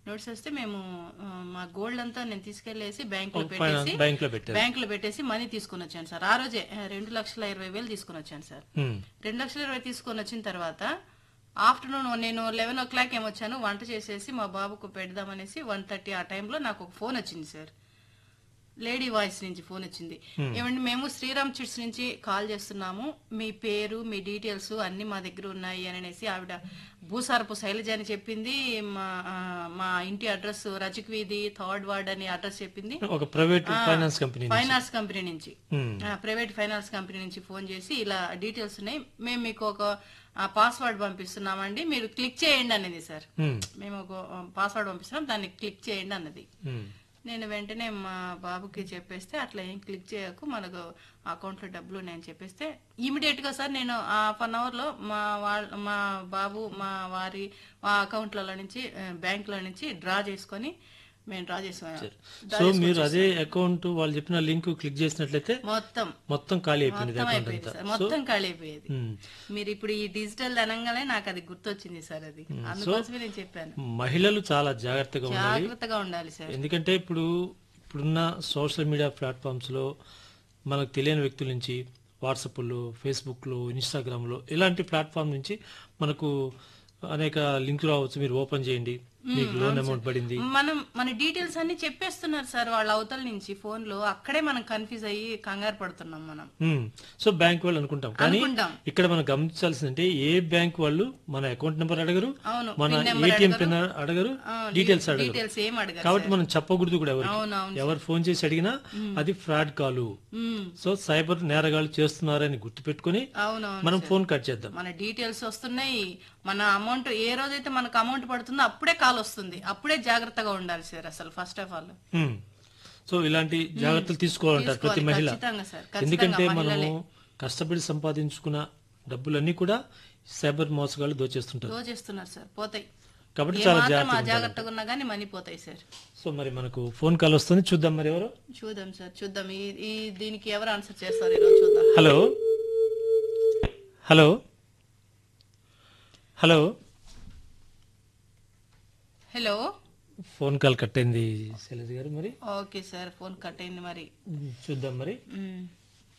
Notice వస్తే మేము ఆ, మా గోల్డ్ అంతా నేను తీసుకెళ్లేసి బ్యాంక్ లో ఫైనాన్స్ పెట్టేసి బ్యాంక్ లో పెట్టారు బ్యాంక్ లో పెట్టేసి మనీ తీసుకొని వచ్చాను సార్ ఆ రోజే ఆ, రెండు లక్షల ఇరవై వేలు తీసుకొని వచ్చాను సార్ ఉమ్, రెండు లక్షల ఇరవై తీసుకొని వచ్చిన తర్వాత ఆఫ్టర్నూన్ నేను లెవెన్ ఓ క్లాక్ ఏమొచ్చాను వంట చేసేసి మా బాబుకు పెడదామనేసి వన్ థర్టీ ఆ టైంలో నాకు ఒక ఫోన్ వచ్చింది సార్ లేడీ వాయిస్ నుంచి ఫోన్ వచ్చింది ఏమండి మేము శ్రీరామ్ చిట్స్ నుంచి కాల్ చేస్తున్నాము మీ పేరు మీ డీటెయిల్స్ అన్ని మా దగ్గర ఉన్నాయి అని అనేసి ఆవిడ భూసారపు శైలజ అని చెప్పింది మా ఆ, మా ఇంటి అడ్రస్ రజక్ వీధి థర్డ్ వార్డ్ అని అడ్రస్ చెప్పింది ఒక private finance company finance company నుంచి ఉమ్, ఆ, ప్రైవేట్ ఫైనాన్స్ కంపెనీ నుంచి ఫోన్ చేసి ఇలా డీటెయిల్స్ ఉన్నాయి మేము మీకు ఒక ఆ, పాస్వర్డ్ పంపిస్తున్నామండి మీరు క్లిక్ చేయండి అనేది సార్ ఉమ్, మేము ఒక ఆ, పాస్వర్డ్ పంపిస్తున్నాం దాన్ని క్లిక్ చేయండి అన్నది ఉమ్, నేను వెంటనే మా బాబుకి చెప్పేస్తే అట్లా ఏం క్లిక్ చేయకు మనకు అకౌంట్ లో డబ్బులు ఉన్నాయని చెప్పేస్తే ఇమీడియట్ గా సార్ నేను హాఫ్ అన్ అవర్ లో మా వాళ్ళ మా బాబు మా వారి మా అకౌంట్లలో నుంచి బ్యాంక్ లో నుంచి డ్రా చేసుకొని మేము డ్రా చేసుకున్నాం సో మీరు అదే అకౌంట్ వాళ్ళు చెప్పిన లింక్ క్లిక్ చేసినట్లయితే మొత్తం మొత్తం ఖాళీ అయిపోయింది మొత్తం అకౌంట్ అయిపోయింది అంతా సార్ మొత్తం ఖాళీ అయిపోయేది ఉమ్. మీరు ఇప్పుడు ఈ డిజిటల్ అనగానే నాకు అది గుర్తొచ్చింది సార్ అది అందుకోసమే నేను చెప్పాను మహిళలు చాలా జాగ్రత్తగా ఉండాలి జాగ్రత్తగా ఉండాలి సార్ ఎందుకంటే ఇప్పుడు ఇప్పుడున్న సోషల్ మీడియా ప్లాట్ఫామ్స్ లో మనకు తెలియని వ్యక్తుల నుంచి వాట్సాప్లో ఫేస్బుక్లో ఇన్స్టాగ్రామ్లో ఇలాంటి ప్లాట్ఫామ్ నుంచి మనకు అనేక లింకులు రావచ్చు మీరు ఓపెన్ చేయండి మీకు లోన్ అమౌంట్ పడింది మనం మన డీటెయిల్స్ అన్ని చెప్పేస్తున్నారు సార్ వాళ్ళ అవతల నుంచి ఫోన్ లో అక్కడే మనం కన్ఫ్యూజ్ అయ్యి కంగారు పడుతున్నాం మనం ఉమ్. సో బ్యాంక్ వాళ్ళు అనుకుంటాం కానీ అనుకుంటాం ఇక్కడ మనం గమనించాల్సిందంటే ఏ బ్యాంక్ వాళ్ళు మన అకౌంట్ నెంబర్ అడగరు అవును మన పిన్ నెంబర్ ఏటీఎం పిన్ అడగరు డీటెయిల్స్ అడగరు డీటెయిల్స్ ఏం అడగారు కాబట్టి మనం చెప్పకూడదు కూడా ఎవరికి అవునవును ఎవరు ఫోన్ చేసి అడిగినా అది ఫ్రాడ్ కాలు ఉమ్, సో సైబర్ నేరగాళ్ళు చేస్తున్నారని గుర్తుపెట్టుకుని అవునవును మనం ఫోన్ కట్ చేద్దాం మన డీటెయిల్స్ వస్తున్నాయి మన అమౌంట్ ఏ రోజైతే మనకు అమౌంట్ పడుతుందో అప్పుడే కాల్ వస్తుంది అప్పుడే జాగ్రత్తగా ఉండాలి సార్ అసలు first of all um. So ఇలాంటి జాగ్రత్తలు తీసుకోవాలంటారు ప్రతి మహిళ ఖచ్చితంగా సార్ ఎందుకంటే ఖచ్చితంగా మనము మహిళలే కష్టపడి సంపాదించుకున్న డబ్బులన్నీ కూడా సైబర్ మోసగాళ్ళు దోచేస్తుంటారు దోచేస్తున్నారు సార్ పోతాయి కాబట్టి ఏ చాలా మాత్రం జాగ్రత్త అజాగ్రత్తగా ఉన్నా కానీ మనీ పోతాయి సార్ సో మరి మనకు ఫోన్ కాల్ వస్తుంది చూద్దాం మరి ఎవరు చూద్దాం సార్ చూద్దాం ఈ ఈ దీనికి ఎవరు ఆన్సర్ చేస్తారు ఈరోజు చూద్దాం hello hello hello hello phone call cut అయింది శైలజ గారు మరి ఓకే సార్ ఫోన్ కట్ అయింది మరి చూద్దాం మరి మ్మ్.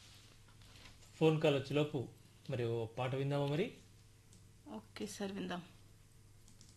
ఫోన్ కాల్ వచ్చేలోపు మరి ఓ పాట విందామా మరి ఓకే సార్ విందాం